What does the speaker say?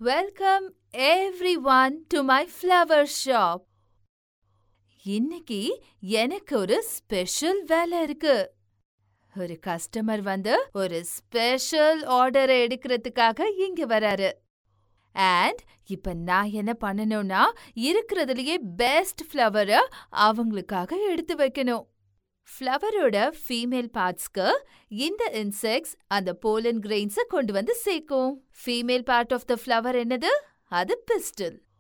welcome everyone to my flower shop இன்னைக்கு எனக்கு ஒரு ஸ்பெஷல் வேலை இருக்கு ஒரு கஸ்டமர் வந்து ஒரு ஸ்பெஷல் ஆர்டரை எடுக்கிறதுக்காக இங்க வராரு அண்ட் இப்ப நான் என்ன பண்ணணும்னா இருக்கிறதுலயே பெஸ்ட் ஃப்ளவரை அவங்களுக்காக எடுத்து வைக்கணும் ஃப்ளவரோட ஃபீமேல் பார்ட்ஸ்க்கு இந்த இன்செக்ட்ஸ் அந்த போலன் கிரெயின்ஸை கொண்டு வந்து சேர்க்கும் female part of the flower என்னது அது பிஸ்டில்